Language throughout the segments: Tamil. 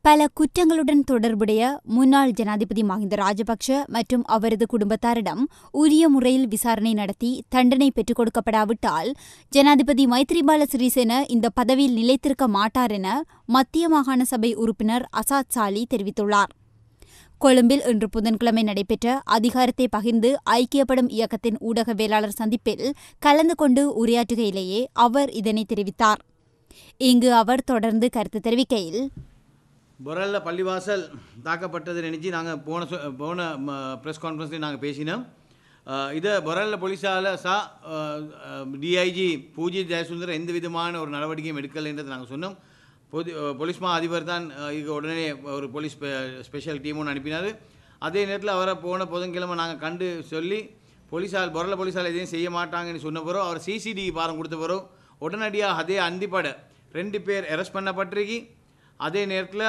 பல குற்றங்களுடன் தொடர்புடைய முன்னாள் ஜனாதிபதி மஹிந்த ராஜபக்ஷ மற்றும் அவரது குடும்பத்தாரிடம் உரிய முறையில் விசாரணை நடத்தி தண்டனை பெற்றுக் கொடுக்கப்படாவிட்டால் ஜனாதிபதி மைத்ரிபால சிறிசேன இந்த பதவியில் நிலைத்திருக்க மாட்டார் என மத்திய மாகாண சபை உறுப்பினர் அசாத் சாலி தெரிவித்துள்ளார் கொழும்பில் இன்று புதன்கிழமை நடைபெற்ற அதிகாரத்தை பகிர்ந்து ஐக்கியப்படும் இயக்கத்தின் ஊடகவியலாளர் சந்திப்பில் கலந்து கொண்டு உரையாற்றுகையிலேயே அவர் இதனை தெரிவித்தார் இங்கு அவர் தொடர்ந்து கருத்து தெரிவிக்கையில் பொரல்ல பள்ளிவாசல் தாக்கப்பட்டது நினச்சி நாங்கள் போன சொ- போன ப்ரெஸ் கான்ஃபரன்ஸ்லேயும் நாங்கள் பேசினோம் அஹ், இதை பொரல்ல போலீஸால் சா டிஐஜி பூஜி ஜெயசுந்தர் எந்த விதமான ஒரு நடவடிக்கையும் எடுக்கலைன்றது நாங்கள் சொன்னோம் பொது அஹ், போலீஸ் மா அதிபர் தான் அஹ், இதுக்கு உடனே ஒரு போலீஸ் ஸ்பெ- ஸ்பெஷல் டீம் ஒன்று அனுப்பினார் அதே நேரத்தில் அவரை போன புதன்கிழமை நாங்கள் கண்டு சொல்லி போலீஸால் பொரல போலீஸால் எதையும் செய்ய மாட்டாங்கன்னு சொன்ன பிறகு அவர் சிசிடிவி பாரம் கொடுத்த பிறகு உடனடியாக அதே அந்திப்பட ரெண்டு பேர் அரெஸ்ட் பண்ணப்பட்டிருக்கி அதே நேரத்தில்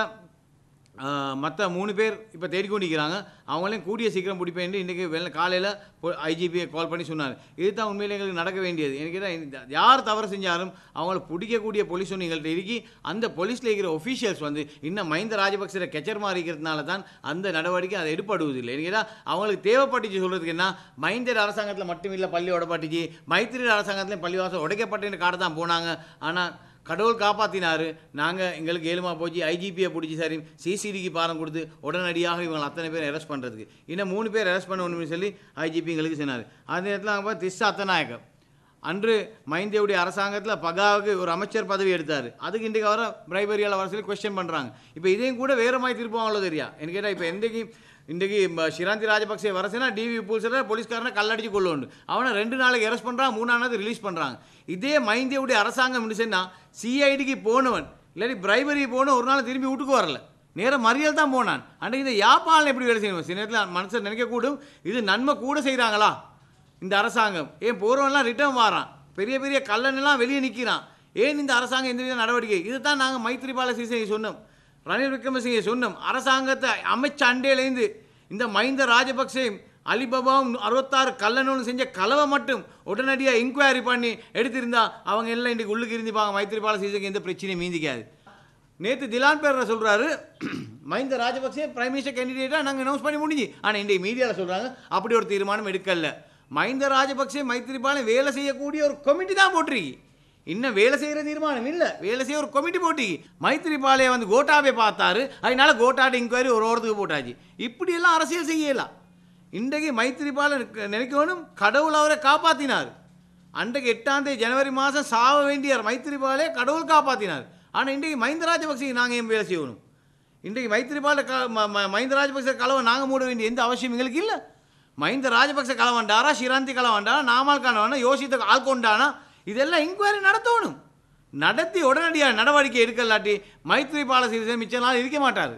மற்ற மூணு பேர் இப்போ தேடிக்கொண்டிருக்கிறாங்க அவங்களையும் கூடிய சீக்கிரம் பிடிப்பேன் இன்றைக்கி வெள்ள காலையில் ஐஜிபியை கால் பண்ணி சொன்னார் இதுதான் உண்மையிலே எங்களுக்கு நடக்க வேண்டியது எனக்கு தான் இந்த- யார் தவறு செஞ்சாலும் அவங்கள பிடிக்கக்கூடிய போலீஸ் ஒன்று எங்கள்கிட்ட இருக்கி அந்த போலீஸில் இருக்கிற ஒஃபீஷியல்ஸ் வந்து இன்னும் மஹிந்த ராஜபக்சர கெச்சர்மா இருக்கிறதுனால தான் அந்த நடவடிக்கை அதை எடுப்படுவதில்லை எனக்கு தான் அவங்களுக்கு தேவைப்பட்டுச்சு சொல்கிறதுக்கு என்ன மஹிந்தர் அரசாங்கத்தில் மட்டும் இல்லை பள்ளி உடப்பட்டுச்சு மைத்திரி அரசாங்கத்துலேயும் பள்ளிவாசல் உடைக்கப்பட்டேன்னு காட்ட தான் போனாங்க ஆனால் கடவுள் காப்பாற்றினாரு நாங்கள் எங்களுக்கு ஏழுமா போச்சு ஐஜிபியை பிடிச்சி சரி சிசிடிக்கு பாரம் கொடுத்து உடனடியாக இவங்க அத்தனை பேர் அரெஸ்ட் பண்ணுறதுக்கு இன்னும் மூணு பேர் அரெஸ்ட் பண்ணணும்னு சொல்லி ஐஜிபி எங்களுக்கு சொன்னார் அந்த நேரத்தில் நாங்கள் பார்த்து திஸ் அத்தநாயக்கம் அன்று மைந்தேவுடைய அரசாங்கத்தில் பகாவுக்கு ஒரு அமைச்சர் பதவி எடுத்தார் அதுக்கு இன்றைக்கு அவரை பிரைபரியால் வர சொல்லி கொஸ்டின் பண்ணுறாங்க இப்போ இதையும் கூட வேறு மாதிரி திருப்பாங்களோ தெரியா எனக்கு கேட்டால் இப்போ எந்தக்கு இன்றைக்கு ம- ஷிராந்தி ராஜபக்சே வரசேனா டிவி பூல்சரை போலீஸ்காரனை கல்லடிச்சு கொள்ளுண்டு அவனை ரெண்டு நாளைக்கு அரெஸ்ட் பண்ணுறான் மூணாவது ரிலீஸ் பண்ணுறாங்க இதே மைந்தியவுடைய அரசாங்கம் என்ன சிஐடிக்கு போனவன் இல்லாட்டி பிரைபரி போன ஒரு நாள் திரும்பி வீட்டுக்கு வரல நேராக மறியல் தான் போனான் அன்றைக்கு இந்த யாப்பாளன் எப்படி வேலை செய்யணும் சில நேரத்தில் மனுஷன் நினைக்கக்கூடும் இது நன்மை கூட செய்கிறாங்களா இந்த அரசாங்கம் ஏன் போகிறவன்லாம் ரிட்டர்ன் வாரான் பெரிய பெரிய கல்லனெல்லாம் வெளியே நிற்கிறான் ஏன் இந்த அரசாங்கம் எந்த வித நடவடிக்கை இதுதான் நாங்கள் மைத்ரிபால சிறிசேனை சொன்னோம் ரணில் விக்ரமசிங்கே சொன்னோம் அரசாங்கத்தை அமைச்ச அண்டையிலேருந்து இந்த மஹிந்த ராஜபக்சேயும் அலிபாபாவும் அறுபத்தாறு கல்லனும் செஞ்ச கலவை மட்டும் உடனடியாக இன்கொயரி பண்ணி எடுத்திருந்தா அவங்க எல்லாம் இன்றைக்கு உள்ளுக்கு இருந்துப்பாங்க மைத்ரிபால சிறிசேக்கு எந்த பிரச்சனையும் மீந்திக்காது நேற்று திலான் பேர சொல்கிறாரு மஹிந்த ராஜபக்சே பிரைம் மினிஸ்டர் கேண்டிடேட்டாக நாங்கள் அனௌன்ஸ் பண்ணி முடிஞ்சு ஆனால் இன்றைக்கு மீடியாவில் சொல்கிறாங்க அப்படி ஒரு தீர்மானம் எடுக்கல மஹிந்த ராஜபக்சே மைத்திரிபால வேலை செய்யக்கூடிய ஒரு கமிட்டி தான் போட்டிருக்கு இன்னும் வேலை செய்கிற தீர்மானம் இல்லை வேலை செய்ய ஒரு கமிட்டி போட்டி மைத்திரிபாலையை வந்து கோட்டாவே பார்த்தாரு அதனால கோட்டாட்ட இன்கொயரி ஒரு ஓரத்துக்கு போட்டாச்சு இப்படியெல்லாம் அரசியல் செய்யலாம் இன்றைக்கு மைத்திரிபால நினைக்கணும் கடவுள் அவரை காப்பாற்றினார் அன்றைக்கு எட்டாம் தேதி ஜனவரி மாதம் சாவ வேண்டிய மைத்திரிபாலே கடவுள் காப்பாற்றினார் ஆனால் இன்றைக்கு மஹிந்த ராஜபக்சே நாங்கள் ஏன் வேலை செய்யணும் இன்றைக்கு மைத்திரிபால க ம- ம- மஹிந்த ராஜபக்ச கலவை நாங்கள் மூட வேண்டிய எந்த அவசியம் எங்களுக்கு இல்லை மஹிந்த ராஜபக்ச கலவண்டாரா ஷிராந்தி கலவண்டாரா நாமல் கலவானா யோசித்த ஆள் கொண்டானா இதெல்லாம் இன்கொயரி நடத்தணும் நடத்தி உடனடியாக நடவடிக்கை எடுக்கலாட்டி மைத்திரிபால சிறிசேன மிச்ச நாள் இருக்க மாட்டார்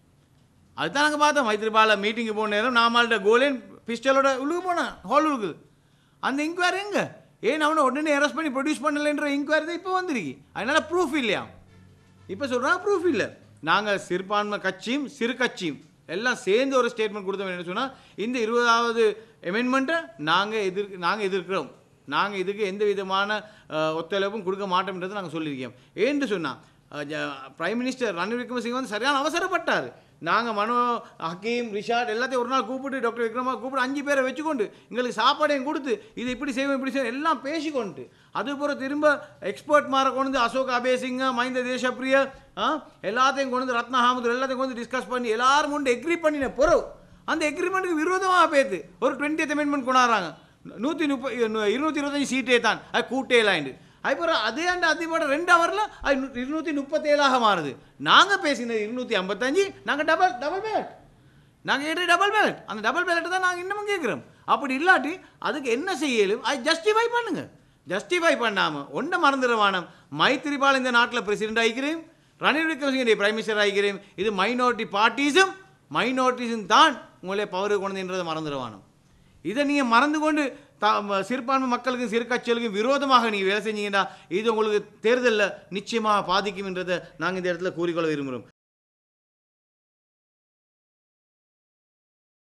அதுதான் நாங்கள் பார்த்தோம் மைத்திரிபால மீட்டிங்கு போன நேரம் நாமால்கிட்ட கோலேன் பிஸ்டலோட உள்ளுக்கு போனான் ஹால் உள்ளுக்கு அந்த இன்கொயரி எங்கே ஏன் அவனை உடனே அரெஸ்ட் பண்ணி ப்ரொடியூஸ் பண்ணலைன்ற இன்கொயரி தான் இப்போ வந்திருக்கு அதனால ப்ரூஃப் இல்லையா இப்போ சொல்கிறாங்க ப்ரூஃப் இல்லை நாங்கள் சிறுபான்மை கட்சியும் சிறு கட்சியும் எல்லாம் சேர்ந்து ஒரு ஸ்டேட்மெண்ட் கொடுத்தோம் என்ன சொன்னால் இந்த இருபதாவது அமெண்ட்மெண்ட்டை நாங்கள் எதிர் நாங்கள் எதிர்க்கிறோம் நாங்கள் இதுக்கு எந்த விதமான அஹ், ஒத்துழைப்பும் கொடுக்க மாட்டோம்ன்றது நாங்கள் சொல்லியிருக்கோம் ஏன்னு சொன்னால் பிரைம் மினிஸ்டர் ரணில் விக்ரமசிங்க வந்து சரியான அவசரப்பட்டார் நாங்கள் மனோ ஹக்கீம் ரிஷாட் எல்லாத்தையும் ஒரு நாள் கூப்பிட்டு டாக்டர் விக்ரமா கூப்பிட்டு அஞ்சு பேரை வச்சுக்கொண்டு எங்களுக்கு சாப்பாடையும் கொடுத்து இது இப்படி செய்வோம் இப்படி செய்வோம் எல்லாம் பேசிக்கொண்டு அதுபோல் திரும்ப எக்ஸ்பர்ட் மாற கொண்டு வந்து அசோக் அபேசிங்க மஹிந்த தேசப்பிரிய ஆ, எல்லாத்தையும் கொண்டு வந்து ரத்னா ஹாமது எல்லாத்தையும் கொண்டு டிஸ்கஸ் பண்ணி எல்லாரும் கொண்டு எக்ரி பண்ணின பிறகு அந்த எக்ரிமெண்ட்டுக்கு விரோதமாக பேத்து ஒரு டுவெண்ட்டி அமெண்ட்மெண்ட் கொண்டாடுறாங்க நூற்றி முப்பது இருநூத்தி இருபத்தஞ்சு சீட்டே தான் அது கூட்டேலாண்டு அதுக்கப்புறம் அதே ஆண்டு அதிபட ரெண்டு ஹவரில் அது நூ- இருநூத்தி முப்பத்தேழாக மாறுது நாங்கள் பேசினது இருநூற்றி ஐம்பத்தஞ்சு நாங்கள் டபுள் டபுள் பேலட் நாங்கள் கேட்டு டபுள் பேலட் அந்த டபுள் பேலட்டை தான் நாங்கள் இன்னமும் கேட்குறோம் அப்படி இல்லாட்டி அதுக்கு என்ன செய்யலும் அது ஜஸ்டிஃபை பண்ணுங்க ஜஸ்டிஃபை பண்ணாமல் ஒன்றை மறந்துடுவானம் மைத்திரிபால் இந்த நாட்டில் பிரசிடென்ட் ஆகிக்கிறேன் ரணில் விக்ரமசிங்கே பிரைம் மினிஸ்டர் ஆகிக்கிறேன் இது மைனாரிட்டி பார்ட்டிஸும் மைனாரிட்டிஸும் தான் உங்களே பவர் கொண்டதுன்றதை மறந்துடுவானம் இதை நீங்கள் மறந்து கொண்டு த ம- சிறுபான்மை மக்களுக்கும் சிறு கட்சிகளுக்கும் விரோதமாக நீங்கள் வேலை செஞ்சீங்கன்னா இது உங்களுக்கு தேர்தலில் நிச்சயமாக பாதிக்கும் என்றதை நாங்கள் இந்த இடத்துல கூறிக்கொள்ள விரும்புகிறோம்